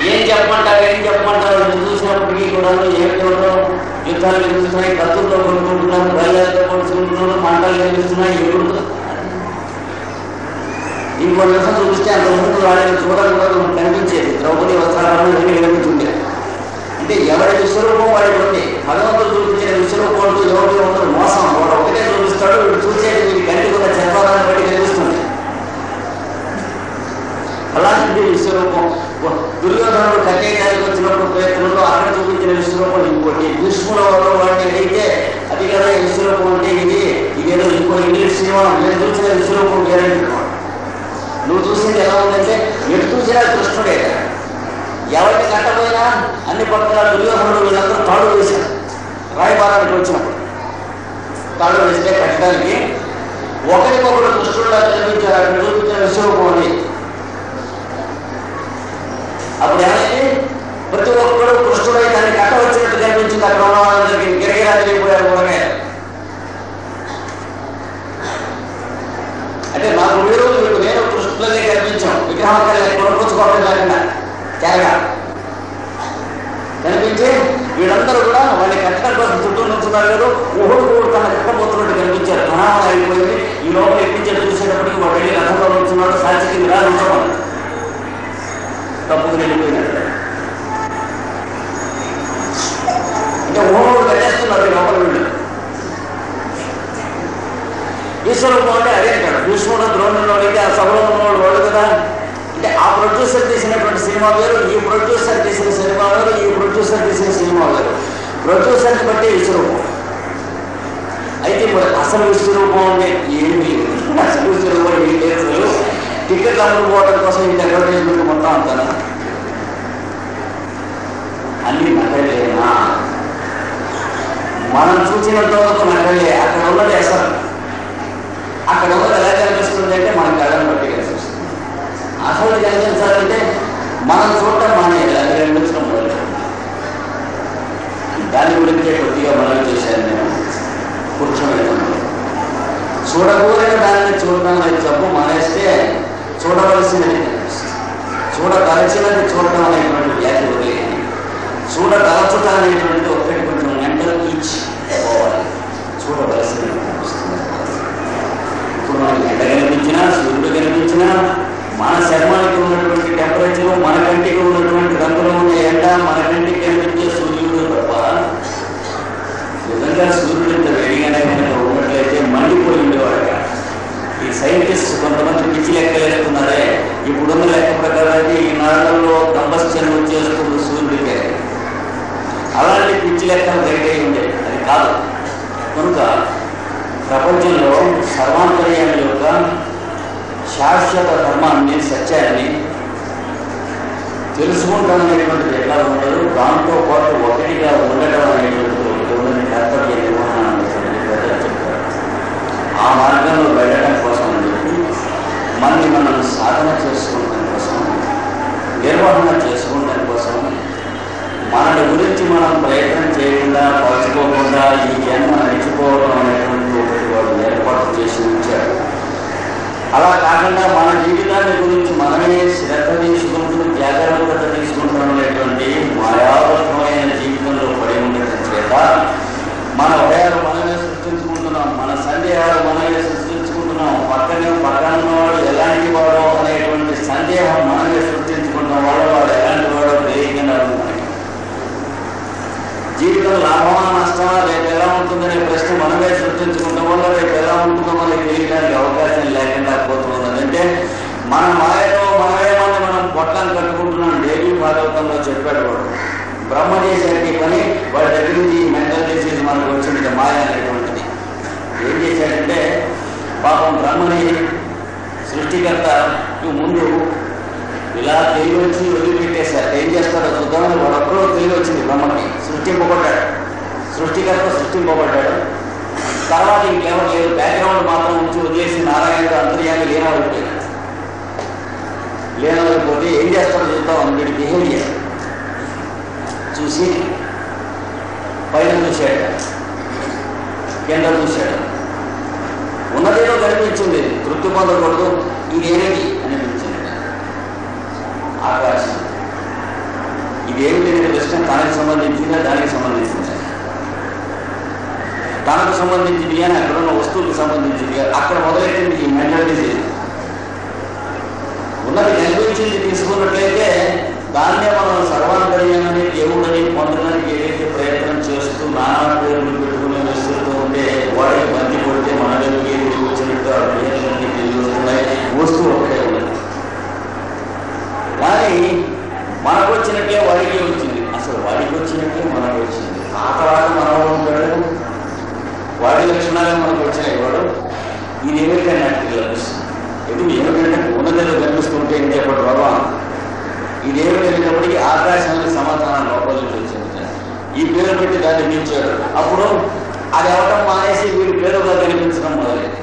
ఏం చెప్పమంటారు ఏం చెప్పమంటారు ఇది చూసినప్పటికీ కూడా ఏమి చూడడం యుద్ధాలు కనిపిస్తున్నాయి కత్తులతో కొనుక్కుంటున్నారు బయలుతో కొనుక్కుంటున్నారు మంటలు కనిపిస్తున్నాయి ఎగురుతూ ఇంకో నిమిషం చూపిస్తే అంత ముందు వాళ్ళని చూడడం కూడా మనకు కనిపించేది ద్రౌపది వస్త్రాలను ఇవన్నీ కనిపించింది అంటే ఎవరి విశ్వరూపం వాడికి ఉంది భగవంతుడు చూపించిన విశ్వరూపం అంటూ ఎవరికి ఉండదు మోసం వాడు ఒకటే చూపిస్తాడు వీడు చూసేది వీడి కంటికి ఉన్న చర్మాలను బట్టి కనిపిస్తుంది అలాంటి విశ్వరూపం దుర్యోధనుడు కట్టేయడానికి వచ్చినప్పుడు ప్రయత్నంలో అక్కడ చూపించిన విశ్వరూపం ఇంకోటి భీష్ముల వల్ల వాడిని అడిగితే అది కదా ఈ విశ్వరూపం అంటే ఇది ఇదేదో ఇంకో ఇంగ్లీష్ సినిమా నేను చూసిన విశ్వరూపం వేరే నువ్వు చూసింది ఎలా ఉందంటే ఎటు చూసినా కృష్ణుడే ఎవరిని కట్టపోయినా అన్ని పక్కల దుర్యోధనుడు వీళ్ళందరూ తాడు వేశారు రాయబారానికి వచ్చినప్పుడు తాడు వేస్తే కట్టడానికి ఒకరికొకరు కృష్ణుడులా కనిపించారు అక్కడ చూపించిన విశ్వరూపం అని అప్పుడు ఏమైంది ప్రతి ఒక్కరు కృష్ణుడై దాన్ని కట్టవచ్చినట్టు కనిపించింది అక్కడ ఉన్న వాళ్ళందరికీ గిరగిరా తిరిగిపోయారు కూడా అంటే నాకు మీరు మీకు నేను కృష్ణులనే కనిపించాం విగ్రహం కొనుక్కొచ్చుకోవడం లేకుండా కేరళ కనిపించి వీళ్ళందరూ కూడా వాళ్ళని కట్టడం కోసం చుట్టూ నుంచున్నారు కదా ఊహడు కూడా తన కట్టబోతున్నట్టు కనిపించారు ప్రణామం అయిపోయింది ఈ లోపల ఎక్కించే చూసేటప్పటికి వాడు వెళ్ళి రథంలో నుంచున్నాడు సాక్షికి రా నుంచోమని తప్పుకు వెళ్ళిపోయినట్టు అంటే ఊహడు కట్టేస్తున్నారు ఈ లోపల వీళ్ళు ఈశ్వరూపం అంటే అదే అంటాడు భీష్ముడు ద్రోణుడు అయితే ఆ సభలో ఉన్నవాడు వాడు కదా అంటే ఆ ప్రొడ్యూసర్ తీసినటువంటి సినిమా వేరు ఈ ప్రొడ్యూసర్ తీసిన సినిమా వేరు ఈ ప్రొడ్యూసర్ తీసిన సినిమా వేరు ప్రొడ్యూసర్ని బట్టి విశ్వరూపం అయితే మరి అసలు విశ్వరూపం అంటే ఏమి లేదు. అసలు విశ్వరూపం ఏం లేదు టికెట్లు అమ్ముకోవడం కోసం ఇంత అడ్వర్టైజ్మెంట్ మొత్తం అంతా అన్ని నకలేనా మనం చూసినంత వరకు నకలే అక్కడ ఉన్నది అసలు అక్కడ ఉన్నది ఎలా కనిపిస్తుంది అంటే మన కళ్ళని బట్టి కనిపిస్తుంది అసలు కనిపించాలంటే మనం చూడటం మానేయాలి అది కనిపించడం మొదలు దాని గురించే కొద్దిగా మనం చేశాను నేను కూర్చొని చూడకూడని దాన్ని చూడడం అనేది తప్పు మానేస్తే చూడవలసినది కనిపిస్తుంది చూడదలచినది చూడటం అనేటువంటి వ్యాధి వదిలేదు చూడదలచుట అనేటువంటి ఒకటి కొంచెం మెంటల్ ఈచ్ పోవాలి చూడవలసినది కనిపిస్తుంది ఇప్పుడు మనకి ఎండ కనిపించినా సూర్యుడు కనిపించినా మన చర్మానికి ఉన్నటువంటి టెంపరేచర్ మన కంటికి ఉన్నటువంటి రంగులో ఉన్న ఎండ మన కంటికి కనిపించే సూర్యుడు తప్ప నిజంగా సూర్యుడు ఇంత వేడిగానే కనుక ఉన్నట్లయితే మండిపోయి ఉండేవాడు ఈ సైంటిస్ట్ కొంతమంది పిచ్చి లెక్కలేస్తున్నారే ఇప్పుడున్న లెక్క ప్రకారం అయితే ఈ నాళ్ళల్లో కంబస్చన్ వచ్చేస్తుంది సూర్యుడికే అలాంటి పిచ్చి లెక్కలు రైట్ అయి ఉండే అది కాదు కనుక ప్రపంచంలో సర్వాంతర్యాన్ని యొక్క శాశ్వత ధర్మాన్ని సత్యాన్ని తెలుసుకుంటాననేటువంటిది ఎట్లా ఉండదు దాంతో పాటు ఒకటిగా ఉండటం అనేటువంటిది ఒకటి ఉన్నది కర్తవ్య నిర్వహణ అనేటువంటిది ప్రజలు చెప్పారు ఆ మార్గంలో వెళ్ళడం కోసం అని చెప్పి మనని మనం సాధన చేసుకోవడం కోసం నిర్వహణ చేసుకోవడం కోసం మనని గురించి మనం ప్రయత్నం చేయకుండా పలుచుకోకుండా ఈ జన్మ నడిచిపోవడం అనేటువంటి ఒకటి వాడు ఏర్పాటు చేసి ఉంచాడు అలా కాకుండా మన జీవితాన్ని గురించి మనమే శ్రద్ధ తీసుకుంటూ జాగ్రత్తత తీసుకుంటాం అనేటువంటి మాయాబద్ధమైన జీవితంలో పడి ఉండటం చేత మన భయాలు మనమే సృష్టించుకుంటున్నాం మన సందేహాలు మనమే సృష్టించుకుంటున్నాం పక్కనే పక్కన ఉన్నవాడు ఎలాంటి వాడో అనేటువంటి సందేహం మనమే సృష్టించుకుంటాం వాడు వాడు ఎలాంటి వాడో తెలియకుండా మనకి జీవితం లాభమా నష్టమా రేపు ఎలా ఉంటుందనే ప్రశ్న మనమే సృష్టించుకుంటాం వల్ల రేపు ఎలా ఉంటుందో మనకి తెలియడానికి అవకాశం లేకుండా పోతున్నది అంటే మన మాయలో మనమేమని మనం పొట్టాన్ని కట్టుకుంటున్నాం డైలీ భాగవతంలో చెప్పాడు వాడు బ్రహ్మ చేసేటి పని వాడి దగ్గర నుంచి మెంటల్ డిసీజ్ మనకు వచ్చింది మాయ అనేటువంటిది ఏం చేశాడంటే పాపం బ్రహ్మని సృష్టికర్త ముందు ఇలా తెలివి వచ్చి వదిలిపెట్టేశారు ఏం చేస్తారో చూద్దామని వాడొక్కడో తెలివి వచ్చింది బ్రహ్మకి సృష్టింపబడ్డాడు సృష్టికర్త సృష్టింపబడ్డాడు తర్వాత ఇంకెవరు లేదు బ్యాక్గ్రౌండ్ మాత్రం ఉంచి వదిలేసి నారాయణ అంతర్యాన్ని లేనవైపోయాడు లేనవైపోతే ఏం చేస్తాడో చూద్దాం అందుకని బిహేవియర్ చూసి పైన చూశాడు కింద చూశాడు ఉన్నదేదో కనిపించింది తృప్తి పొందకూడదు ఇదేమిటి అనిపించింది ఆకాశం ఇది ఏమిటి అనే ప్రశ్న తనకు సంబంధించిందా దానికి సంబంధించిందా తనకు సంబంధించింది అని అక్కడ ఉన్న వస్తువులకు సంబంధించింది అక్కడ మొదలైతుంది ఈ మెంటాలిటీ ఉన్నది కనిపించింది తీసుకున్నట్లయితే దాన్నే మనం సర్వాంతర్యాన్ని దేవుడని పొందడానికి ఏదైతే ప్రయత్నం చేస్తూ నానా పేర్లు పెట్టుకుని వస్తువుతూ ఉంటే వాడికి బంది కొడితే మన దగ్గరికి తిరిగి వచ్చినట్టు ఆ పేర్లన్నీ తిరిగి వస్తున్నాయి వస్తువు ఒకటే ఉన్నది కానీ మనకు వచ్చినట్టే వాడికి వచ్చింది అసలు వాడికి వచ్చినట్టే మనకు వచ్చింది ఆ తర్వాత మనవాడు ఉంటాడు వాడి లక్షణాలే మనకు వచ్చాయి వాడు ఇది ఏమిటంటే నాకు లభిస్తుంది ఇది ఏమిటంటే ఉన్నతిలో కనిపిస్తుంటే ఇంకే రోగం ఇది ఏమిటనేటప్పటికీ ఆకాశానికి సమాధానం లోపల నుంచి వచ్చింది ఈ పేరు పెట్టి దాన్ని మించాడు అప్పుడు అది అవటం మానేసి వీడి పేరుగా కనిపించడం మొదలైంది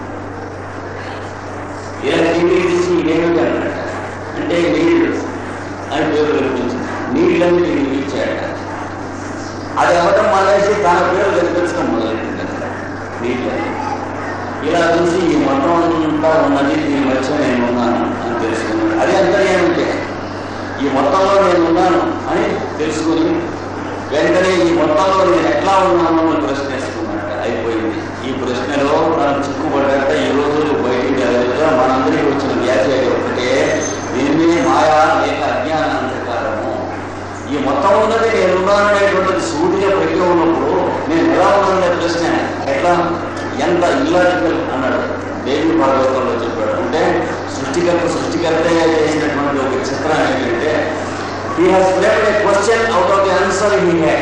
ఇలా కిందికి తీసి ఇదేమిటి అన్నట్ట అంటే నీళ్లు అని పేరు కనిపించింది నీళ్ళని వీడికి ఇచ్చాడట అది అవటం మానేసి తన పేరు కనిపించడం మొదలైంది అక్కడ నీళ్ళని ఇలా చూసి ఈ మొత్తం అంతా ఉన్నది దీని మధ్య నేను ఉన్నాను అని తెలుసుకున్నాడు అది అంతర్యామంటే ఈ మొత్తంలో నేను ఉన్నాను అని తెలుసుకుని వెంటనే ఈ మొత్తంలో నేను ఎట్లా ఉన్నాను అని ప్రశ్న వేసుకున్నట్ట అయిపోయింది ఈ ప్రశ్నలో మనం చిక్కుపడ్డాక ఈ రోజు బయటికి వెళ్ళగా మనందరికీ వచ్చిన వ్యాధి అది ఒకటే దీన్ని మాయా లేక అజ్ఞాన అంధకారము ఈ మొత్తం ఉన్నది నేను ఉన్నాను అనేటువంటిది సూటిగా పెట్టి ఉన్నప్పుడు నేను ఎలా ఉన్నాననే ప్రశ్న ఎట్లా ఎంత ఇల్లాజికల్ అన్నాడు దేవి భాగవతంలో చెప్పాడు అంటే సృష్టికర్త సృష్టికర్తగా చేసినటువంటి ఒక చిత్రం ఏంటంటే he has framed a question out of the answer he had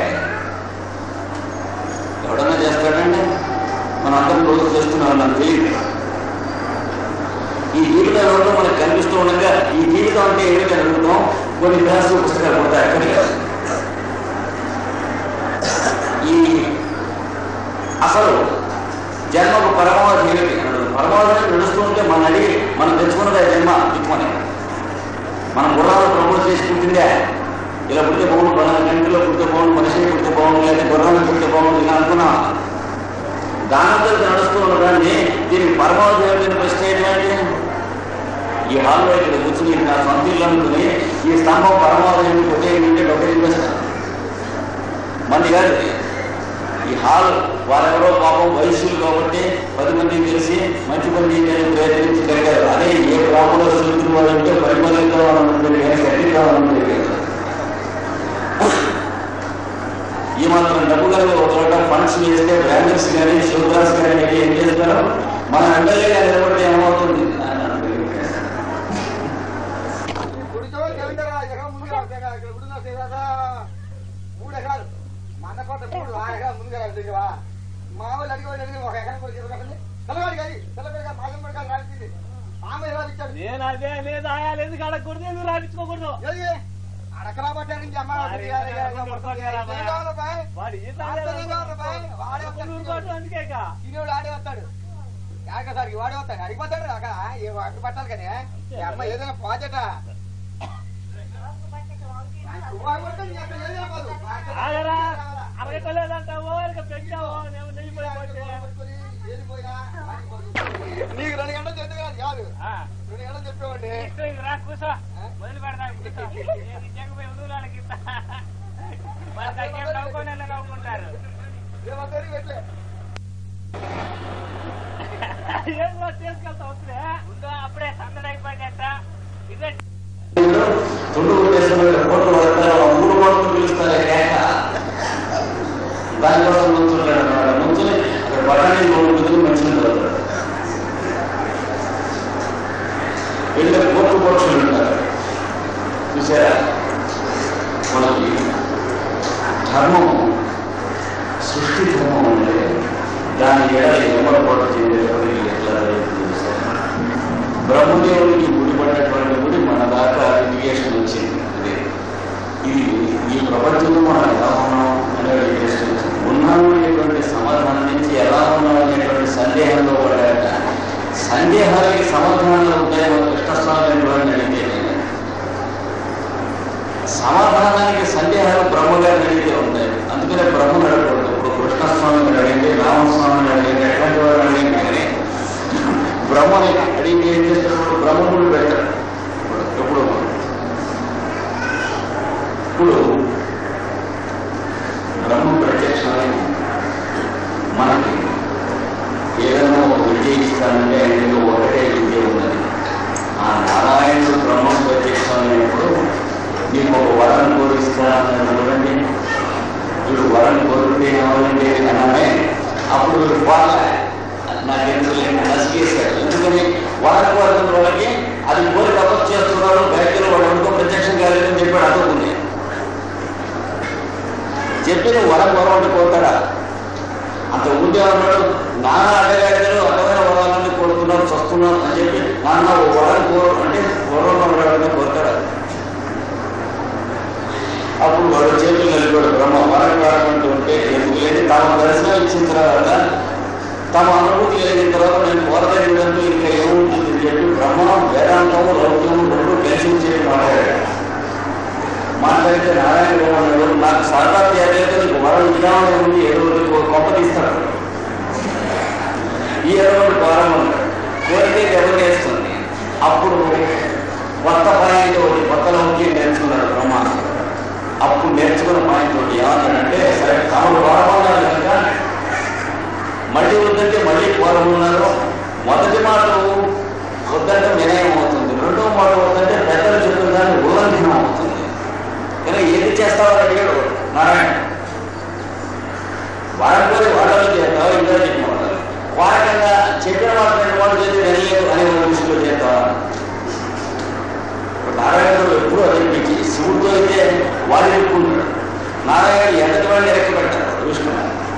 ఎవడన్నా చేస్తాడంటే మన అందరం రోజు చేస్తున్నాం నాకు తెలియదు ఈ జీవితం ఎవరితో మనకు కనిపిస్తూ ఉండగా ఈ జీవితం అంటే ఏమిటి అని అడుగుతాం కొన్ని గ్లాసులు పుస్తకాలు కొడతాయి అక్కడికి ఈ అసలు జన్మకు పరమావధి ఏమిటి అన్నాడు పరమావధిని నడుస్తూ ఉంటే మన అడిగి మనం తెచ్చుకున్నదే జన్మ దిక్కుమని మనం గుర్రాలు ప్రమోట్ చేసి పుట్టిందే ఇలా పుడితే బాగుండు పలానా గంటలో పుడితే బాగుండు మనిషిని పుడితే బాగుండు లేదా గుర్రాన్ని పుడితే బాగుండు ఇలా అనుకున్నా దానంతో నడుస్తూ ఉన్నదాన్ని దీనికి పరమావధి ఏమిటి ప్రశ్న ఏంటంటే ఈ హాల్లో ఇక్కడ కూర్చుని నా సొంత ఇల్లు అనుకుని ఈ స్తంభం పరమావధి ఏమిటి ఒకటే ఏమిటి ఒకటే ఇన్వెస్ట్ మంది కాదు ఇది. ఈ హాల్ వారెవరో పాపం వయసులు కాబట్టి పది మంది తెలిసి మంచి పని చేయడానికి ప్రయత్నించి కలిగారు అదే ఏ గ్రామంలో సూత్రులు వాళ్ళంటే పది మంది కావాలనుకుంటే కానీ గట్టి కావాలనుకుంటే ఈ మాత్రం డబ్బు కలిగి ఒక చోట ఫండ్స్ వేస్తే బ్యాంకర్స్ కానీ శివదాస్ కానీ ఏం చేస్తారు మన ఎమ్మెల్యే గారు నిలబడితే ఏమవుతుంది అని అనుకుంటున్నాను. గుడితో తెలియదురా ఎకరం ముందుగా వస్తాయి ఇక్కడ గుడి వస్తాయి కదా మూడు ఎకరాలు మన కొత్త మూడు ఆ ఎకరం ముందుగా వెళ్తాయి కదా మా వాళ్ళు అడిగి వాళ్ళు అడిగి ఒక ఎకరం కూడా చెప్పకండి తెల్లవాడి కాదు తెల్లవాడి కాదు మాసం పడి కాదు రాసింది ఆమె ఎలా ఇచ్చాడు నేను అదే లేదు ఆయాలు ఎందుకు అడగకూడదు ఎందుకు రాయించుకోకూడదు ఏది అడకరా పట్టారు నుంచి అమ్మ మరి ఏం కావాలి బాయ్? వాడు ఈత అందుకేక తినేవాడు ఆడే వస్తాడు యాకసారికి వాడే వస్తాడు అడిగిపోతాడు అక్కడ ఏ వాటి పట్టాలి కానీ ఈ అమ్మ ఏదైనా పాజట ఆగరా అరగలేదంటావో ఇక పెంచావో నేను నెయ్యి పోయిపోతే నీకు రెండు గంటలు చెప్తే కాదు కాదు ఆ, రెండు గంటలు చెప్పేవాడి ఇష్టం ఇది రా కూర్చో మొదలు పెడదాం కూర్చో నేను ఇచ్చకపోయి ఉదూరాలకి ఇస్తా మరి తగ్గేం నవ్వుకొని వెళ్ళి నవ్వుకుంటారు రేవంతరి పెట్టలే ఏం కూడా తీసుకెళ్తా వస్తే ముందు అప్పుడే సందడి అయిపోయినట్ట ఇదే తుండు కొట్టేస్తున్న కోట్లు పడతారు ఆ మూడు కోట్లు పిలుస్తారు కేక దానికోసం నుంచున్నాడు అన్నమాట నుంచుని అక్కడ బఠానీ మూడు కుదిరి మంచిగా చదువుతాడు వెళ్ళే కోట్లు కోట్లు ఉంటారు చూసారా మనకి ధర్మం సృష్టి ధర్మం అంటే దాని ఎడ ఎవరు కూడా చెందేటప్పటికి ఎట్లా చూస్తారు బ్రహ్మదేవుడికి ముడిపడినటువంటి గుడి మన దాకా ఇరిగేషన్ వచ్చింది అదే ఇది ఈ ప్రపంచంలో మనం ఎలా ఉన్నాం అనే ఇరిగేషన్ వచ్చింది ఉన్నాము అనేటువంటి సమాధానం నుంచి ఎలా ఉన్నాం అనేటువంటి సందేహంలో పడ్డాక సందేహాలకి సమాధానాలు ఉంటాయో కృష్ణస్వామి అనేటువంటి అడిగితే సమాధానానికి సందేహాలు బ్రహ్మగారిని అడిగితే ఉంటాయి అందుకనే బ్రహ్మ అడగకూడదు ఇప్పుడు కృష్ణస్వామిని అడిగింది రామస్వామిని అడిగింది ఎట్లాంటి వారు అడిగింది కానీ బ్రహ్మని అడిగి ఏం చేస్తారు బ్రహ్మముడు పెట్టారు ఎప్పుడు ఇప్పుడు వరం కోరుకుంటే ఏమవుతుంది అన్నానే అప్పుడు వాళ్ళ నాకెందుకు లేని నసిగేశాడు ఎందుకని వరం కోరుకున్న వాళ్ళకి అది కోరిక అమలు చేస్తున్నారు బయటలో వాడు అనుకో ప్రత్యక్షం కాలేదని చెప్పాడు అనుకుంది చెప్పి నువ్వు వరం కోరమంటే కోరుతాడా అంత ఉండే ఉన్నాడు నాన్న అడ్డగాడిదలు అడ్డమైన వరాలని కోరుతున్నారు చస్తున్నారు అని చెప్పి నాన్న ఓ వరం కోరు అంటే పూర్వం కోరుతాడా అప్పుడు వాడు చేతులు నిలబడి బ్రహ్మ వరం కారమంటూ ఉంటే ఎందుకు లేదు తమ దర్శనం ఇచ్చిన తర్వాత తమ అనుభూతి కలిగిన తర్వాత నేను కోరదగినందుకు ఇంకా ఏముంటుంది అని చెప్పి బ్రహ్మ వేదాంతము లౌకికము రెండు కలిసి చేసి మాట్లాడాడు మాట్లాడితే నారాయణ అన్నాడు నాకు సరదా చేయలేదు నీకు వరం ఇలానే ఉంది ఏదో నీకు గొప్ప తీస్తాడు ఈ ఎరువుడు వరం అన్నాడు కోరితే ఎవరు వేస్తుంది అప్పుడు కొత్త పాయింట్ ఒకటి కొత్త లౌక్యం నేర్చుకున్నాడు బ్రహ్మ అప్పుడు నేర్చుకున్న పాయింట్ ఒకటి ఏమన్నాడంటే సరే తమకు వరం అన్నారు కనుక మళ్ళీ వద్దంటే మళ్ళీ పూర్వం ఉన్నారు మొదటి మాట వద్దంటే వినయం అవుతుంది రెండో మాట వద్దంటే పెద్దలు చెప్పిన దాన్ని ఉల్లంఘనం అవుతుంది కనుక ఏది చేస్తావని అడిగాడు నారాయణ వాళ్ళ కూడా వాళ్ళలో చేస్తావా ఇంకా చెప్పిన వాళ్ళు వారకంగా చెప్పిన మాట రెండు వాళ్ళు చేసి వినలేదు అనే ఒక దృష్టిలో చేస్తావా నారాయణుడు ఎప్పుడు అనిపించి శివుడితో అయితే వాడు ఎక్కుంటాడు నారాయణ ఎంతటి వాడిని లెక్క పెట్టారు విష్ణు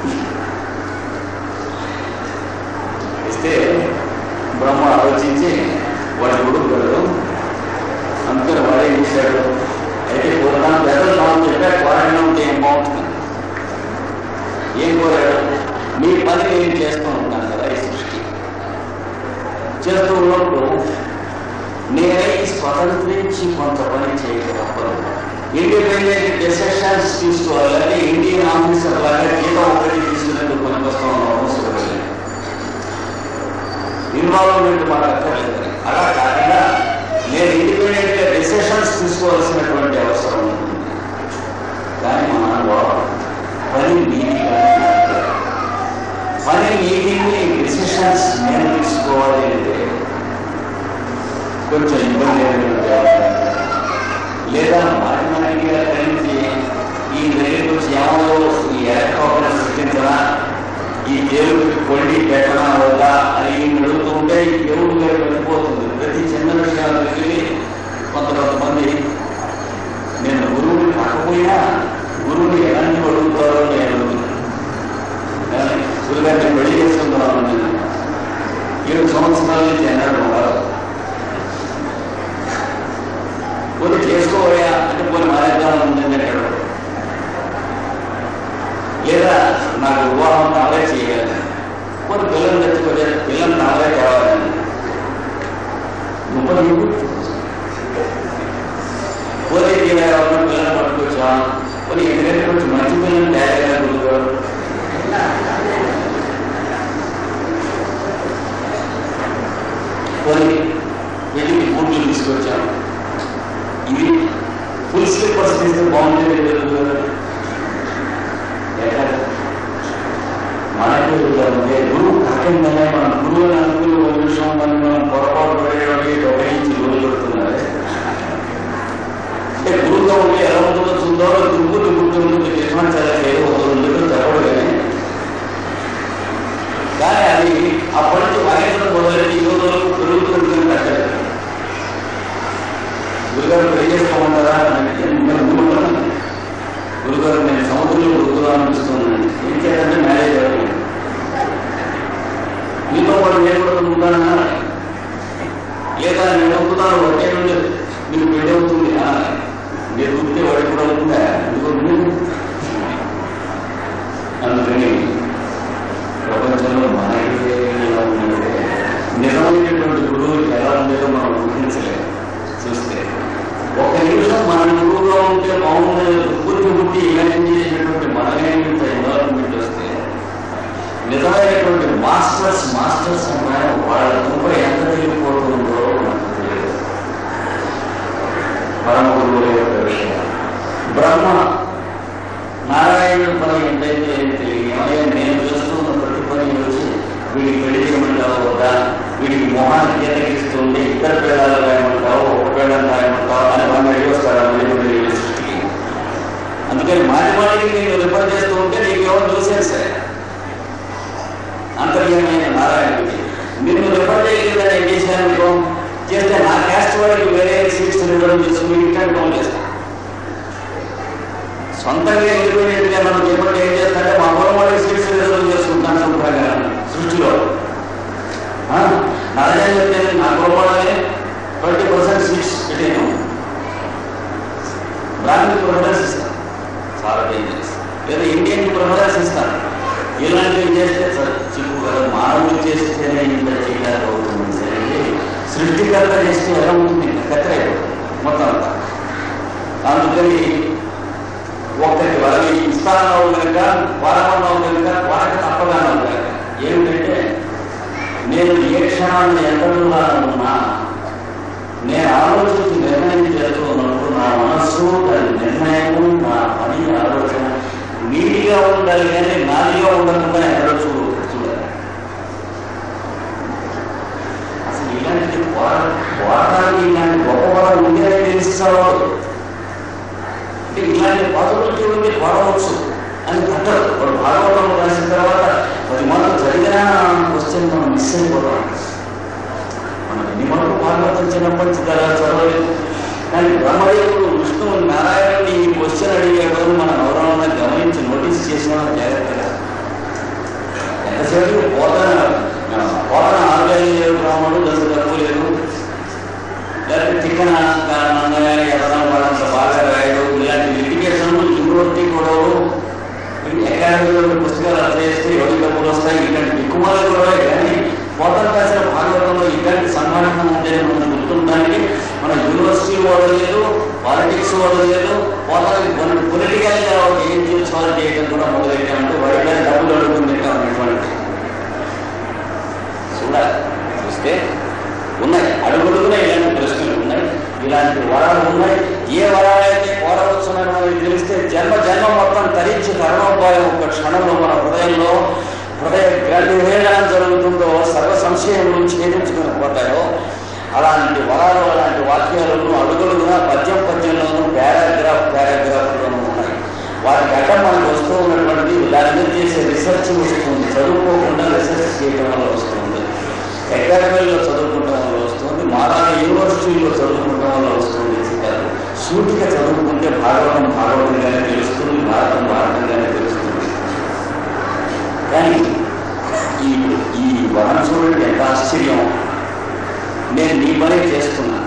ఇస్తే బ్రహ్మ ఆలోచించి వాడి కొడుకు అందుకని వాడు ఏం చేశాడు అయితే పూర్వం పెద్దలు మనం చెప్పా కోరడం ఉంటే ఏం బాగుంటుంది ఏం కోరాడు మీ పని నేను చేస్తూ ఉంటాను కదా ఈ సృష్టి చేస్తూ ఉన్నప్పుడు నేనై స్వతంత్రించి కొంత పని చేయగలపదు ఇండిపెండెంట్ డెసిషన్స్ తీసుకోవాలని ఇండియన్ ఆఫీసర్ లాగా జీతం ఒకటి తీసుకునేందుకు పనికొస్తాం అవసరం లేదు ఇన్వాల్వ్మెంట్ మాకు అక్కర్లేదు అలా కాకుండా నేను ఇండిపెండెంట్ గా డెసిషన్స్ తీసుకోవాల్సినటువంటి అవసరం ఉంటుంది కానీ మా నాన్న పని నీతిగా పని నీతిని డెసిషన్స్ నేను తీసుకోవాలి అంటే కొంచెం ఇబ్బంది ఏమిటంటే లేదా మాటిమాటిగా కలిసి ఈ దగ్గరికి వచ్చి ఏమో ఈ ఎలక్ట్రాఫ్ని సృష్టించరా ఈ దేవుడికి కొండి పెట్టడం వల్ల అని ఈయన అడుగుతూ ఉంటే ఈ దేవుడు గారు వెళ్ళిపోతుంది ప్రతి చిన్న విషయాలు వెళ్ళి కొంత కొంతమంది నేను గురువుని కాకపోయినా గురువుని ఎలాంటి అడుగుతారో నేను అడుగుతున్నాను కానీ గురుగారిని పెళ్లి చేసుకుంటున్నాను నేను ఏడు సంవత్సరాల నుంచి అన్నాడు వారు కొన్ని చేసుకోవయా అంటే కొన్ని మానేద్దాం ఉందని అంటాడు లేదా నాకు వివాహం నావే చేయాలి కొన్ని పిల్లలు తెచ్చుకోలే పిల్లలు నావే కావాలని ముప్పై పోతే ఎవరన్నా పిల్లలు పట్టుకొచ్చా కొన్ని ఎందుకంటే కొంచెం మంచి పిల్లలు తయారైన గురుగారు కొన్ని వెళ్ళి బూట్లు తీసుకొచ్చాను ఇవి ఫుల్ స్లిప్పర్స్ తీస్తే బాగుంటుంది గురుగారు మనకి అంటే గురువు కాకుండానే మన గురువు అని అనుకుని ఒక నిమిషం మనం మనం పొరపాటు పడేవాడికి గ్రహించి గురువు పెడుతున్నారు అంటే గురువుగా ఉంటే ఎలా ఉంటుందో చూద్దాం దుమ్ములు గుర్తుంటుంది నిర్మాణాలు ఏదో ఒక రెండు చెప్పడు కానీ కానీ అది అప్పటి నుంచి వయసు మొదలైన ఈ రోజులకు పెరుగుతూ ఉంటుంది అంటే గురుగారు పెళ్లి చేసుకోమంటారా నేను గురుగారు నేను సముద్రంలో గురువుగా అనిపిస్తున్నాను ఏం చేయాలంటే మ్యారేజ్ అవ్వాలి మీతో పాటు నేను కూడా ఉంటానా లేదా నేను అవుతున్నాను ఒకే నుండి మీకు పెళ్లి అవుతుంది మీరు ఉంటే వాడి కూడా అవుతుందా ఎందుకంటే అందుకని ప్రపంచంలో మనకి ఎలా ఉందంటే నిజమైనటువంటి గురువు ఎలా ఉండేదో మనం ఊహించలేము చూస్తే ఒక నిమిషం మన గురువుగా ఉంటే బాగుండేది బుద్ధి బుద్ధి ఇమాజిన్ చేసినటువంటి మనమే ఇంత ఇన్వాల్వ్మెంట్ వస్తే నిజమైనటువంటి మాస్టర్స్ మాస్టర్స్ అన్నారు వాళ్ళ దుంప ఎంత తెలియకపోతుందో మనకు తెలియదు పరమ గురువుల యొక్క విషయం బ్రహ్మ నారాయణుడి పని ఎంతైతే తెలియదు నేను చేస్తున్న ప్రతి పని వచ్చి వీడికి పెళ్లి చేయమంటావు వద్దా వీడికి మొహాన్ని గీతగిస్తుంది ఇద్దరు పేదాలు రాయమంటావు ఒక పేదలు రాయమంటావు అని మనం అడిగొస్తారు మళ్ళీ మళ్ళీ సృష్టికి అందుకని అందుకని మాటి మాటికి నేను రిఫర్ చేస్తూ ఉంటే నీకు ఎవరు చూసేది సరే అంతర్యమైన నారాయణుడికి నిన్ను రిఫర్ చేయగలిగిన ఏం చేశాను అనుకో చేస్తే నా క్యాస్ట్ వాడికి వేరే సీట్స్ ఇవ్వడం చేసుకుని ఇట్లాంటి పనులు చేస్తాను సొంతంగా ఇండిపెండెంట్గా మనం చెప్పండి ఏం చేస్తాంటే మా పొలం వాడికి సీట్స్ రిజర్వ్ చేసుకుంటాను సంప్రదాయం సృష్టిలో ఆ, నా అదే చెప్తే నా పొలం వాళ్ళని ట్వంటీ పర్సెంట్ సీట్స్ పెట్టాను బ్రాహ్మణ్ ప్రిఫరెన్స్ ఇస్తాను చాలా డేంజరస్ లేదా ఇండియన్ ప్రిఫరెన్స్ ఇస్తాను ఇలాంటివి చేస్తే సార్ చిక్కు కదా మానవులు చేస్తేనే ఇంత చేయడానికి అవుతుంది సరే సృష్టికర్త చేస్తే ఎలా ఉంటుంది కత్తరైపోతుంది మొత్తం అంతా అందుకని ఒక్కరికి వాళ్ళకి ఇస్తానన్నావు కనుక వారమన్నావు కనుక వారికి తప్పగానే కనుక ఏమిటంటే నేను ఏ క్షణాన్ని ఎంత దూరాన ఉన్నా నేను ఆలోచించి నిర్ణయం చేస్తూ ఉన్నప్పుడు నా మనస్సు దాని నిర్ణయము నా పని ఆలోచన నీటిగా ఉండాలి కానీ నాదిగా ఉండకుండా ఎక్కడో చూడు చూడాలి అసలు ఇలాంటి పోరాటానికి ఇలాంటి గొప్ప వరాలు ఉండేది తెలుస్తావో అంటే ఇలాంటి పాజిటివిటీ ఉంది వాడవచ్చు అని అంటారు వాడు భాగవతం రాసిన తర్వాత పది మాటలు జరిగినా క్వశ్చన్ మనం మిస్ అయిపోతాం మనం ఎన్ని మనకు భాగవతం చిన్నప్పటి నుంచి కదా చదవలేదు కానీ బ్రహ్మదేవుడు విష్ణువు నారాయణుని ఈ క్వశ్చన్ అడిగాడు మన ఎవరైనా గమనించి నోటీస్ చేసినా జాగ్రత్తగా ఎంతసేపు పోతన పోతన ఆర్గైజ్ రాముడు దశ తక్కువ లేదు లేకపోతే తిక్కన కారణంగా ఎవరైనా వాళ్ళంత బాగా రాయడు ఇలాంటి లిటిగేషన్ యూనివర్సిటీ కూడా అకాడమీలో పుస్తకాలు అర్థం చేస్తే ఎవరి డబ్బులు వస్తాయి ఇలాంటి దిక్కుమాలు కూడా కానీ పోతన రాసిన భాగవతంలో ఇలాంటి సంఘటన ఉంటే మనం గుర్తుండడానికి మన యూనివర్సిటీ వాడలేదు పాలిటిక్స్ వాడలేదు పోతన పొలిటికల్ గా ఏం చేసుకోవాలి చేయడం కూడా మొదలెట్టామంటే వాడి మీద డబ్బులు అడుగుతుంది అనేటువంటి చూడాలి చూస్తే ఉన్నాయి అడుగుడుగునే ఇలాంటి ప్రశ్నలు ఉన్నాయి ఇలాంటి వరాలు ఉన్నాయి ఏ వరాలైతే కోరవచ్చునని మనకి తెలిస్తే జన్మ జన్మ మొత్తం తరించి కర్మోపాయం ఒక క్షణంలో మన హృదయంలో హృదయ గ్రహేళన జరుగుతుందో సర్వ సంశయములు ఛేదించుకుని పోతాయో అలాంటి వరాలు అలాంటి వాక్యాలను అడుగుడుగున పద్యం పద్యంలోనూ పారాగ్రాఫ్ పారాగ్రాఫ్లోనూ ఉన్నాయి వాటికి అడ్డం మనకు వస్తూ ఉన్నటువంటి దాని మీద చేసే రీసెర్చ్ వస్తుంది చదువుకోకుండా రీసెర్చ్ చేయడం వల్ల వస్తుంది అకాడమీలో చదువుకుంటాం వల్ల వస్తుంది మాలాగా యూనివర్సిటీలో చదువుకుంటాం వల్ల వస్తుంది చెప్పారు సూటిగా చదువుకుంటే భాగవతం భాగవతంగానే తెలుస్తుంది భారతం భారతంగానే తెలుస్తుంది కానీ ఈ ఈ వరం చూడండి ఎంత ఆశ్చర్యం నేను నీ పని చేస్తున్నా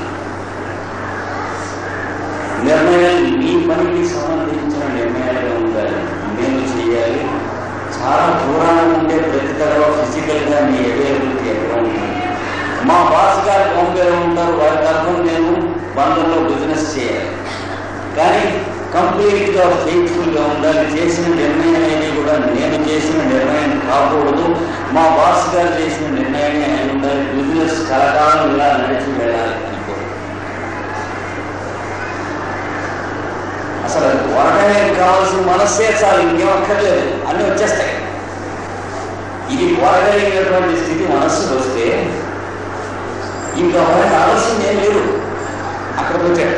నిర్ణయాలు నీ పనికి సంబంధించిన నిర్ణయాలుగా ఉండాలి నేను చేయాలి చాలా దూరాన ఉండే ప్రతి తరవ ఫిజికల్ గా నీ అవైలబిలిటీ ఎక్కడ ఉంటుంది మా బాస్ గారు బాంబేలో ఉంటారు వారి తరఫున నేను బంధంలో బిజినెస్ చేయాలి కానీ కంప్లీట్ గా ఫెయిత్ఫుల్ గా ఉండాలి చేసిన నిర్ణయం అనేది కూడా నేను చేసిన నిర్ణయం కాకూడదు మా బాస్ గారు చేసిన నిర్ణయమే అయి ఉండాలి బిజినెస్ కలకాలం ఇలా నడిచి వెళ్ళాలి అనుకో అసలు వరకడానికి కావాల్సిన మనస్సే చాలు ఇంకేం అక్కర్లేదు అన్నీ వచ్చేస్తాయి ఇది వరగలిగినటువంటి స్థితి మనస్సుకు వస్తే ఇంకా మనకి ఆలస్యం ఏం లేదు అక్కడికి వచ్చాడు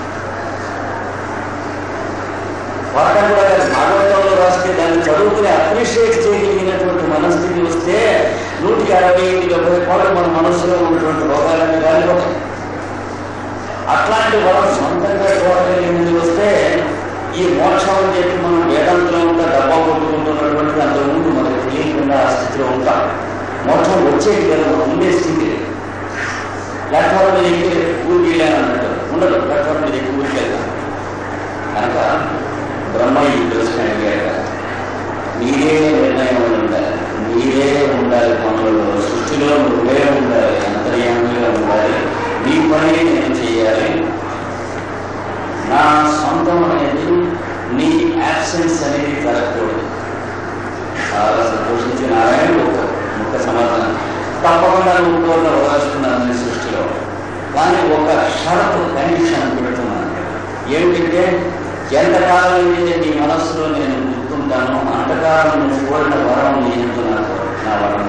వరకం కూడా కాదు, భాగవతంలో రాస్తే దాన్ని చదువుకుని అప్రిషియేట్ చేయగలిగినటువంటి మనస్థితి వస్తే నూటికి అరవై డెబ్బై కోట్ల మన మనస్సులో ఉన్నటువంటి రోగాలన్నీ రాలిపోతాయి అట్లాంటి వరం సొంతంగా చూడగలిగినది వస్తే ఈ మోక్షం అని చెప్పి మనం వేదాంతంలో ఉంటా డబ్బా కొట్టుకుంటున్నటువంటి అంతకుముందు మనకు తెలియకుండా ఆ స్థితిలో ఉంటాం మోక్షం వచ్చేది కదా మనం ఉండే స్థితి ప్లాట్ఫామ్ మీద ఎక్కి ఊరికి వెళ్ళాను అన్నట్టు ఉండదు ప్లాట్ఫామ్ మీద ఎక్కి ఊరికి వెళ్తాం కనుక బ్రహ్మ ఈ ప్రశ్న అడిగాక మీరే నిర్ణయం ఉండాలి మీరే ఉండాలి పనులలో సృష్టిలో నువ్వే ఉండాలి అంతర్యామిగా ఉండాలి నీ పని నేను చేయాలి నా సొంతం అనేది నీ యాబ్సెన్స్ అనేది జరగకూడదు చాలా సంతోషించి నారాయణ ఒక ముఖ్య సమాధానం తప్పకుండా నువ్వు కోరిన వదలుస్తున్నాను నీ సృష్టిలో కానీ ఒక షరతు కండిషన్ పెడుతున్నాను ఏమిటంటే ఎంతకాలం అయితే నీ మనస్సులో నేను గుర్తుంటానో అంతకాలం నువ్వు కోరిన వరం నేను నాకు నా వరం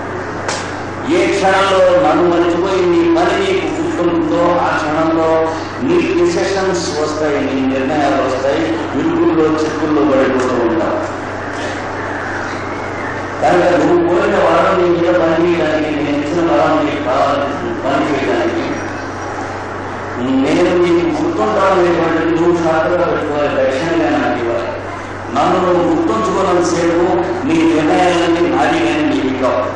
ఏ క్షణంలో నన్ను మర్చిపోయి నీ పని నీకు గుర్తుంటుందో ఆ క్షణంలో నీ డిసిషన్స్ వస్తాయి నీ నిర్ణయాలు వస్తాయి ఇరుకుల్లో చిక్కుల్లో పడిపోతూ ఉంటావు కనుక నువ్వు కోరిన వరం నీ మీద పని చేయడానికి నేను ఇచ్చిన వరం నీకు కావాలి పని చేయడానికి నేను నీకు గుర్తుంటాననేటువంటిది నువ్వు శాస్త్రంగా పెట్టుకోవాలి దక్షిణంగా నాకు ఇవ్వాలి నన్ను నువ్వు గుర్తుంచుకోవాలంతసేపు నీ నిర్ణయాలన్నీ నాది కానీ నీవి కావాలి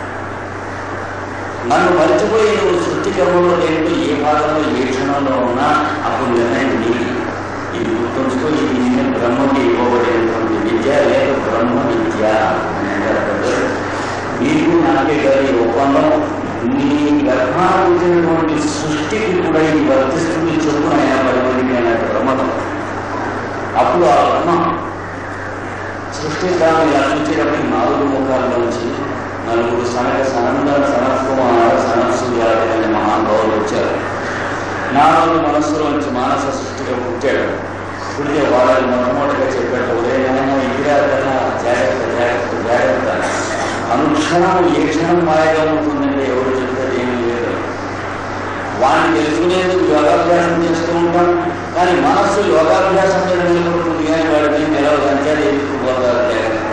నన్ను మర్చిపోయి నువ్వు సృష్టి క్రమంలో ఏంటో ఏ భాగంలో ఏ క్షణంలో ఉన్నా అప్పుడు నిర్ణయం నీది ఇది గుర్తుంచుకో ఇది నేను బ్రహ్మకి ఇవ్వబడినటువంటి విద్య లేక బ్రహ్మ విద్య అని అంటారు పెద్దలు. నీకు నాకే గారి ఒప్పందం నీ గర్భాన్ని పుట్టినటువంటి సృష్టికి కూడా ఇది వర్తిస్తుంది చెప్పు ఆయన పది మందికి ఆయన ప్రమాదం అప్పుడు ఆ బ్రహ్మ సృష్టి దాన్ని అర్పించేటప్పటికి నాలుగు ముఖాల్లోంచి నలుగురు సనక సనందన సనత్ కుమార సనత్సు అనే మహానుభావులు వచ్చారు నాలుగు మనస్సులోంచి మానస సృష్టిగా పుట్టాడు పుడితే వాళ్ళని మొట్టమొదటిగా చెప్పాడు ఉదయమైనా ఇందిరాకన్నా జాగ్రత్త జాగ్రత్త జాగ్రత్త అనుక్షణం ఏ క్షణం మాయగా ఉంటుందంటే ఎవరు చెప్తారు ఏమీ లేదు వాడిని తెలుసుకునేందుకు యోగాభ్యాసం చేస్తూ ఉంటాం కానీ మనస్సు యోగాభ్యాసం మీద నిలబడుతుంది కానీ వాడిని నిలవదంటే అది ఎదుర్కోపోతారు జాగ్రత్త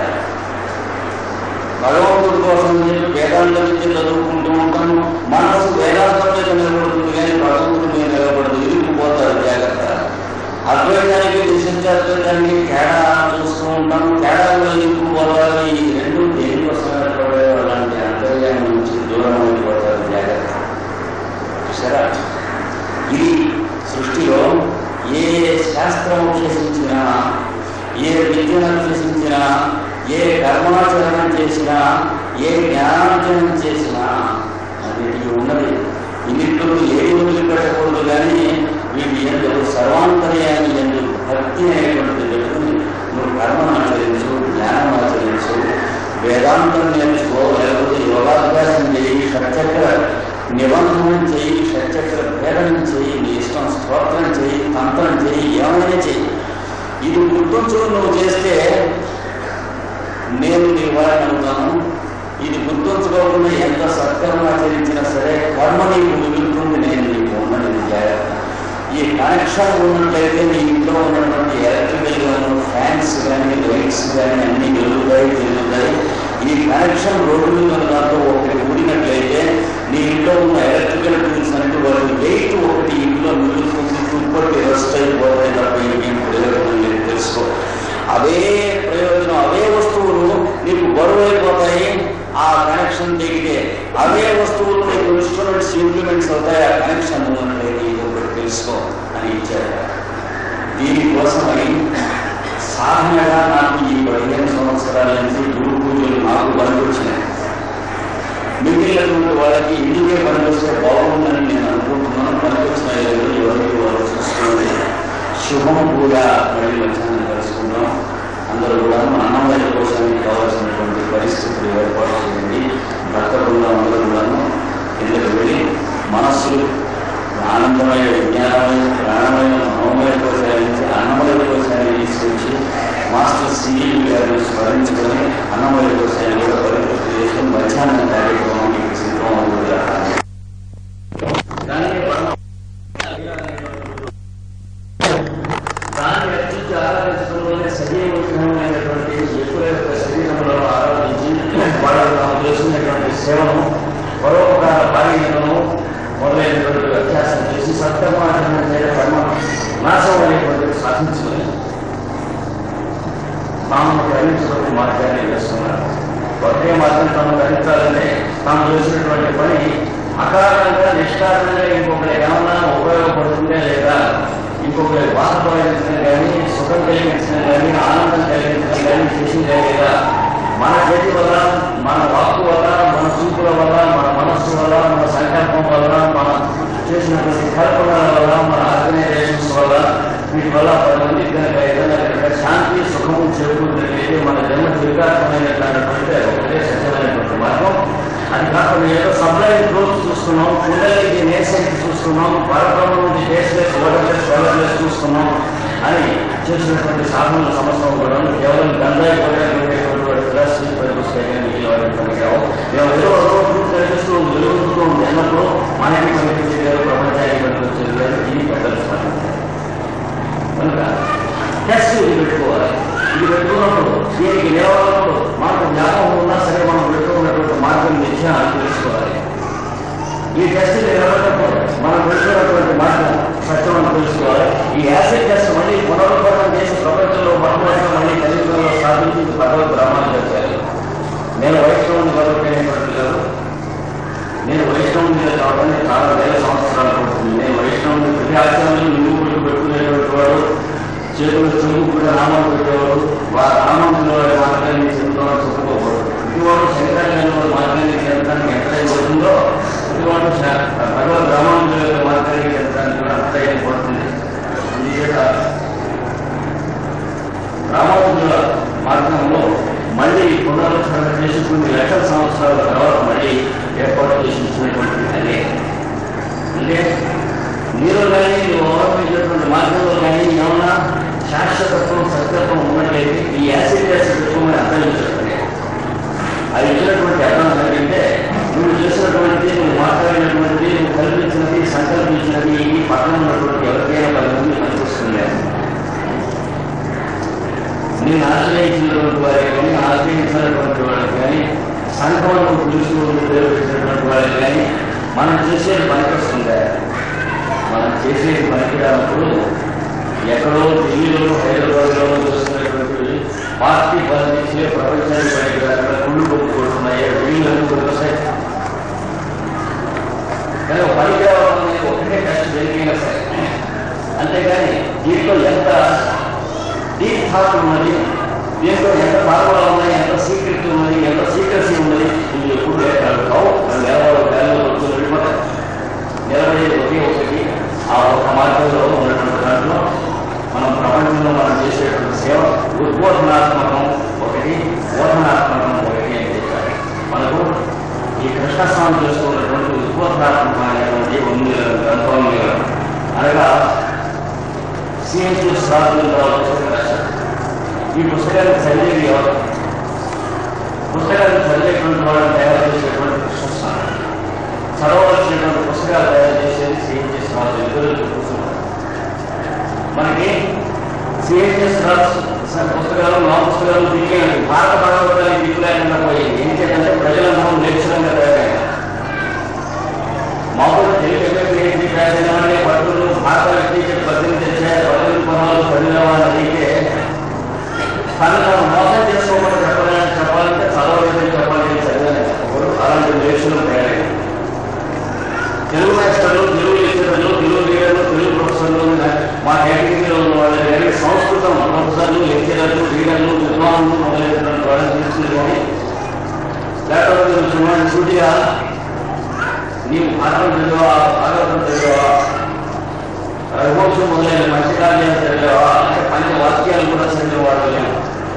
భగవంతుడి కోసం చెప్పి వేదాంత విద్య చదువుకుంటూ ఉంటాను మనసు వేదాంతం మీద నిలబడుతుంది కానీ భగవంతుడి మీద నిలబడదు ఇరుక్కుపోతారు జాగ్రత్త అద్వైతానికి నిశ్చితాద్వైతానికి తేడా చూస్తూ ఉంటాను తేడాలో ఇరుక్కుపోతారు ఈ రెండు దేనికోసం ఏర్పడే అలాంటి అంతర్యాన్ని నుంచి దూరం అయిపోతారు జాగ్రత్త చూసారా ఇది సృష్టిలో ఏ శాస్త్రం అభ్యసించినా ఏ విద్యను అభ్యసించినా ఏ కర్మాచరణం చేసినా ఏ జ్ఞానార్జనం చేసినా అన్నిటికీ ఉన్నది ఇన్నిట్లో ఏది వదిలిపెట్టకూడదు కానీ వీటి ఎందుకు సర్వాంతర్యాన్ని ఎందుకు భక్తి అనేటువంటిది పెట్టుకుని నువ్వు కర్మను ఆచరించు జ్ఞానం ఆచరించు వేదాంతం నేర్చుకో లేకపోతే యోగాభ్యాసం చేయి షట్చక్ర నిబంధనం చేయి షట్చక్ర ప్రేరణ చేయి నీ ఇష్టం స్తోత్రం చేయి తంత్రం చేయి ఏమైనా చేయి ఇది గుర్తుంచుకుని నువ్వు చేస్తే నేను నీ వారిని అవుతాను ఇది గుర్తుంచుకోకుండా ఎంత సత్కర్మ ఆచరించినా సరే కర్మ నీకు మిగులుతుంది నేను నీకు ఉన్నది జాగ్రత్త ఈ కనెక్షన్ ఉన్నట్లయితే నీ ఇంట్లో ఉన్నటువంటి ఎలక్ట్రికల్ గాను ఫ్యాన్స్ కానీ లైట్స్ కానీ అన్ని వెలుగుతాయి తిరుగుతాయి ఈ కనెక్షన్ రోడ్డు మీద ఉన్న దాంట్లో ఒకటి ఊడినట్లయితే నీ ఇంట్లో ఉన్న ఎలక్ట్రికల్ టూల్స్ అంటే వాటి వెయిట్ ఒకటి ఇంట్లో మిగులుతుంది తుప్పటి రస్ట్ అయిపోతాయి తప్ప ఇంకేం ప్రయోజనం లేదు తెలుసుకో అదే ప్రయోజనం అదే వస్తువులు నీకు బరువు అయిపోతాయి ఆ కనెక్షన్ దిగితే అదే వస్తువులు నీకు ఇన్స్ట్రుమెంట్స్ ఇంప్లిమెంట్స్ అవుతాయి ఆ కనెక్షన్ ఉన్నట్లయితే ఇది ఒకటి తెలుసుకో అని ఇచ్చారు దీనికోసమై సాధనగా నాకు ఈ పదిహేను సంవత్సరాల నుంచి గురు పూజలు నాకు పనికొచ్చినాయి మిగిలినటువంటి వాళ్ళకి ఇందుకే పనికొస్తే బాగుందని నేను అనుకుంటున్నాను పనికొచ్చిన ఎవరికి వాళ్ళు చూసుకోండి శుభం కూడా మళ్ళీ మధ్యాహ్నం కలుసుకుందాం అందరూ కూడా అన్నమయ్య కోసానికి కావాల్సినటువంటి పరిస్థితులు ఏర్పాటు చేయండి భక్త బృందం అందరూ కూడాను ఇళ్ళకి వెళ్ళి మనస్సు ఆనందమయ విజ్ఞానమయ ప్రాణమయ మనోమయ కోశానికి అన్నమయ కోశాన్ని తీసుకొచ్చి మాస్టర్ సిఈ గారిని స్మరించుకొని అన్నమయ కోశాన్ని కూడా పరిపూర్తి చేసి మధ్యాహ్నం కార్యక్రమానికి సిద్ధం అవుతుందా దానికి మనం దాన్ని రక్షించి ఆరాధించడంలోనే సజీవమైనటువంటి ఎక్కువ యొక్క శరీరంలో ఆరాధించి వాళ్ళు తాము చేసినటువంటి సేవను పరోపకార బాధ్యతను మొదలైనటువంటి అభ్యాసం చేసి సత్కర్మాచరణ చేయడం కర్మ నాశం అనేటువంటిది సాధించుకొని తాము గ్రహించినటువంటి మార్గాన్ని వేస్తున్నారు ఒకే మార్గం తాము గ్రహించాలంటే తాము చేసినటువంటి పని అకారణంగా నిష్కారణంగా ఇంకొకటి ఏమన్నా ఉపయోగపడుతుందే లేదా ఇంకొకరి బాధ కలిగించడం కానీ సుఖం కలిగించడం కానీ ఆనందం కలిగించడం కానీ చేసిందే లేదా మన చేతి వల్ల మన వాక్కు వల్ల మన చూపుల వల్ల మన మనస్సు వల్ల మన సంకల్పం వల్ల మన చేసినటువంటి కల్పనల వల్ల మన ఆర్గనైజేషన్స్ వల్ల వీటి వల్ల పది మందికి కనుక ఏదైనా కనుక శాంతి సుఖము చేకూరుతున్నట్లయితే మన జన్మ జీవితాత్మైనటువంటి ఒకటే సత్యమైనటువంటి మార్గం అది కాకుండా ఏదో సప్లై గ్రోత్ చూస్తున్నాం కుండలికి నేసెంట్ చూస్తున్నాం పరబ్రహ్మ నుండి బేస్లెస్ ఓవర్లెస్ ఓవర్లెస్ చూస్తున్నాం అని చేసినటువంటి సాధనల సంవత్సరం కూడా కేవలం గంజాయి పోయేటువంటి డ్రస్ పనికొస్తాయో మేము ఏదో రోజు కనిపిస్తూ వెలుగుతూ ఉన్నప్పుడు మనకి పనిపించేది ప్రపంచానికి పనికొచ్చేది లేదు ఇది పెద్దలు సాధించారు కనుక టెస్ట్ ఇది పెట్టుకోవాలి ఇది పెట్టుకున్నప్పుడు దీనికి నిలవనప్పుడు మనకు జ్ఞాపకం ఉన్నా సరే మనం పెట్టుకున్నటువంటి మార్గం నిత్యం అని తెలుసుకోవాలి ఈ టెస్ట్ నిలబడినప్పుడు మనం పెట్టుకున్నటువంటి మార్గం సత్యం అని తెలుసుకోవాలి ఈ యాసిడ్ టెస్ట్ మళ్ళీ పునరుద్ధరణ చేసి ప్రపంచంలో మొట్టమొదటిగా మళ్ళీ కలియుగంలో స్థాపించి ఇది భగవద్ బ్రహ్మాన్ని చేశారు నేను వైష్ణవుని బతుకైనటువంటి కాదు నేను వైష్ణవుని కావడానికి చాలా వేల సంవత్సరాలు పడుతుంది నేను వైష్ణవుని ప్రతి ఆశ్రమంలో నువ్వు గుర్తు పెట్టుకునేటువంటి వాడు చేతులు చెరువు కూడా నామం పెట్టేవాడు వారి నామంలో మార్గాన్ని చెందుతామని చెప్పుకోకూడదు ఇటువంటి శంకరాచార్య వారి మార్గాన్ని చెందడానికి ఎంత టైం పడుతుందో ఇటువంటి భగవద్ రామానుజుల యొక్క మార్గాన్ని చెందడానికి కూడా అంత టైం పడుతుంది అందుచేత రామానుజుల మార్గంలో మళ్ళీ పునరుద్ధరణ చేసి కొన్ని లక్షల సంవత్సరాల తర్వాత మళ్ళీ ఏర్పాటు చేసి ఇచ్చినటువంటి అదే అంటే మీరు కానీ నువ్వు అవలంబించినటువంటి మార్గంలో కానీ ఏమన్నా శాశ్వతత్వం సత్యత్వం ఉన్నట్లయితే ఈ యాసిడ్ యాసిడ్ పెట్టుకోమని అర్థం చేస్తుంది అది ఇచ్చినటువంటి అర్థం ఏంటంటే నువ్వు చేసినటువంటి నువ్వు మాట్లాడినటువంటి నువ్వు కల్పించినది సంకల్పించినది ఈ పక్కన ఉన్నటువంటి ఎవరికైనా పది మంది పనికొస్తుంది నేను ఆశ్రయించినటువంటి వారికి కానీ ఆశ్రయించినటువంటి వాళ్ళకి కానీ సంఘంలో పిలుచుకుని పేరు పెట్టినటువంటి వాళ్ళకి కానీ మనం చేసేది పనికొస్తుందా మనం చేసేది పనికిరానప్పుడు ఎక్కడో ఢిల్లీలో హైదరాబాద్లో చూస్తున్నటువంటి పార్టీ పనిచేసే ప్రపంచానికి పనికిరాకుండా కుళ్ళు కొట్టుకుంటున్నాయి ఢిల్లీలో కొట్టుకొస్తాయి కానీ ఒక పనికి రావడం అనేది ఒకటే కష్టం జరిగినా సరే అంతేగాని దీంట్లో ఎంత డీప్ థాట్ ఉన్నది దీంట్లో ఎంత భావాలు ఉన్నాయి ఎంత సీక్రెట్ ఉన్నది ఎంత సీక్రెసీ ఉన్నది ఇది ఎప్పుడు లేఖలు కావు అది నిలబడి గాలిలో వచ్చి వెళ్ళిపోతాయి నిలబడేది ఒకే ఒకటి ఆ ఒక మార్గంలో ఉన్నటువంటి దాంట్లో మనం ప్రపంచంలో మనం చేసేటువంటి సేవ ఉద్బోధనాత్మకం ఒకటి బోధనాత్మకం ఒకటి అని చెప్పారు మనకు ఈ కృష్ణస్వామి చేసుకున్నటువంటి ఉద్బోధనాత్మకమైనటువంటి ఉంది గ్రంథం మీద అనగా సిఎంసి శ్రాద్ధంలో ఈ పుస్తకాన్ని చదివేది ఎవరు పుస్తకాన్ని చదివేటువంటి వాళ్ళని తయారు చేసేటువంటి కృష్ణస్వామి చదవలసినటువంటి పుస్తకాలు తయారు చేసేది సిఎంజెస్ రాజు ఇద్దరు కూర్చున్నారు మనకి సిఎంజెస్ రాజు పుస్తకాలు మా పుస్తకాలు దిగాయి భారత భాగవతానికి దిక్కు లేకుండా పోయింది ఏంటంటే ప్రజలందరూ నిరక్షరంగా తయారయ్యారు మామూలు తెలుగు పిహెచ్డి రాసిన పట్టులు భారత వ్యక్తిగత పద్దెనిమిది తెచ్చాయి పద్దెనిమిది పనులు పడినవాళ్ళు అడిగితే తను తాను మోసం చేసుకోమని చెప్పాలని చెప్పాలంటే చదవలేదని చెప్పాలని చదివాను ఒకరు అలాంటి దేశంలో తయారయ్యారు తెలుగు మాస్టర్లు తెలుగు లెక్చరర్లు తెలుగు లీడర్లు తెలుగు ప్రొఫెసర్లు మా కేటగిరీలో ఉన్న వాళ్ళు కానీ సంస్కృతం ప్రొఫెసర్లు లెక్చరర్లు లీడర్లు విద్వాంసులు మొదలైనటువంటి వాళ్ళని తీసుకుని లేకపోతే సుమారు సూటిగా నీవు భారతం చదివా భాగవతం చదివా రఘువంశం మొదలైన మంచి కార్యాలు చదివావా అంటే పంచ వాక్యాలు కూడా చదివిన వాళ్ళు లేవు.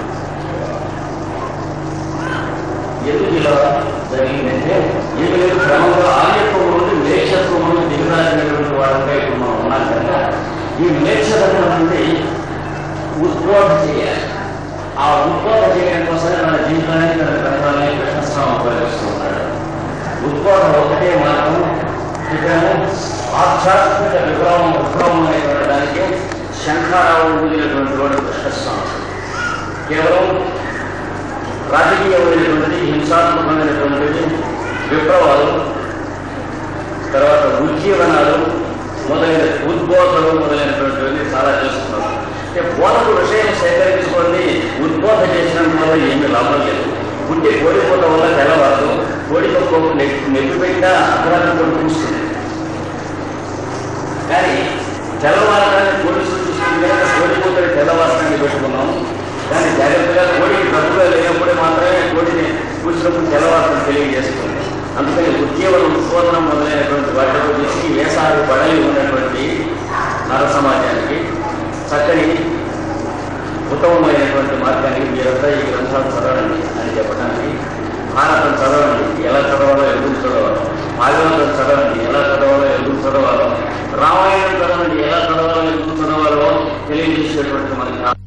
ఎందుకు ఇలా జరిగిందంటే ఏమి లేదు క్రమంగా ఆర్యత్వం నుండి మేక్షత్వం నుండి దిగరాజినటువంటి వాళ్ళపై ఇప్పుడు మనం ఉన్నాం కనుక ఈ మేక్షత్వం నుండి ఉద్బోధ చేయాలి ఆ ఉద్బోధ చేయడం కోసమే మన జీవితాన్ని తన గ్రంథాలని కృష్ణస్వామి ఉపయోగిస్తూ ఉన్నాడు ఉద్బోధ ఒకటే మార్గం చెప్పాము ఆధ్యాత్మిక విభ్రమం విభ్రమం అయిపోవడానికి శంఖారావు ఊదినటువంటి వాడు కృష్ణస్వామి కేవలం రాజకీయమైనటువంటి హింసాత్మకమైనటువంటి విప్లవాలు తర్వాత ఉజ్జీవనాలు మొదలైన ఉద్బోధలు మొదలైనటువంటివన్నీ చాలా చేస్తున్నారు అంటే బోధకు విషయం సేకరించుకోండి ఉద్బోధ చేసినంత వల్ల ఏమీ లాభం లేదు పుట్టి కోడిపోవడం వల్ల తెల్లవారు కోడితో నెప్పి పెట్టినా అపరాధంతో పూస్తుంది కానీ తెల్లవారడానికి కోడి సూచిస్తుంది కనుక కోడిపోతే తెల్లవారకాన్ని పెట్టుకున్నాము కానీ జాగ్రత్తగా కోడికి బ్రతుకుగా లేనప్పుడే మాత్రమే కోడిని కూర్చున్నప్పుడు తెల్లవారకం తెలియజేస్తుంది అందుకని ఉద్యోగం ఉద్బోధనం మొదలైనటువంటి వాటిలో చేసి వేసాలు పడలి ఉన్నటువంటి నర సమాజానికి చక్కని ఉత్తమమైనటువంటి మార్గానికి మీరంతా ఈ గ్రంథాలు చదవండి అని చెప్పడానికి భారతం చదవండి ఎలా చదవాలో ఎందుకు చదవాలి భాగవతం చదవండి ఎలా చదవాలో ఎందుకు చదవాలో రామాయణం చదవండి ఎలా చదవాలో ఎందుకు చదవాలో తెలియజేసేటువంటి మనకి